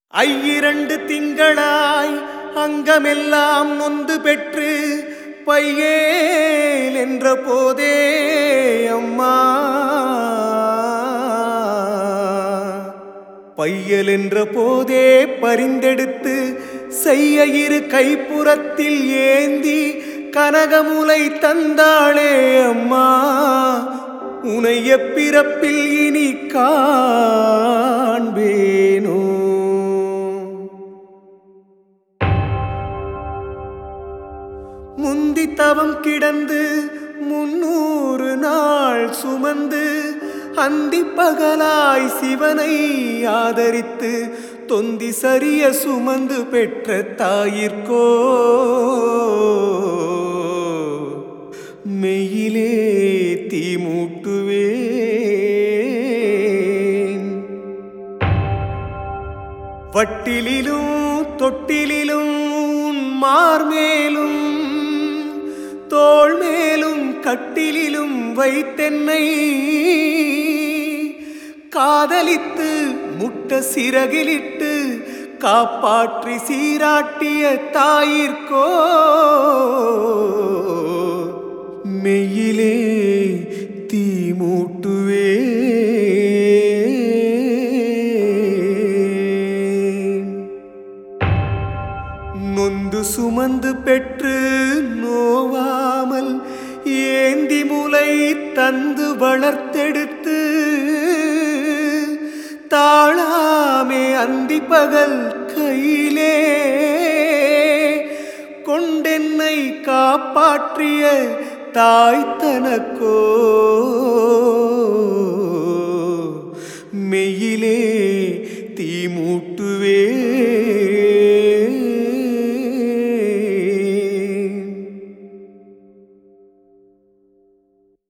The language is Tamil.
ஐயிரண்டு திங்களாய் அங்கமெல்லாம் நொந்து பெற்று பையேல் என்ற போதே அம்மா பையல் என்ற போதே பரிந்தெடுத்து செய்ய இரு கைப்புறத்தில் ஏந்தி கனகமுலை தந்தாளே அம்மா உனைய பிறப்பில் இனி காண்பேனோ முந்தி தவம் கிடந்து முன்னூறு நாள் சுமந்து அந்தி பகலாய் சிவனை ஆதரித்து தொந்தி சரிய சுமந்து பெற்ற தாயிற்கோ மெய்யிலே தீ மூட்டுவேன் வட்டிலிலும் தொட்டிலிலும் உன் மார்மேலும் தோள் மேலும் கட்டிலிலும் வைத்தென்னை காதலித்து முட்ட சிறகிலிட்டு காப்பாற்றி சீராட்டிய தாயிற்கோ மெய்யிலே தீ மூட்டுவேன் நொந்து சுமந்து பெற்று நோவாமல் ஏந்தி முலை தந்து வளர்த்தெடுத்து தாழாமே அந்தி பகல் கையிலே கொண்டென்னை காப்பாற்றிய தாய் தனக்கோ மெய்யிலே தீ மூட்டுவே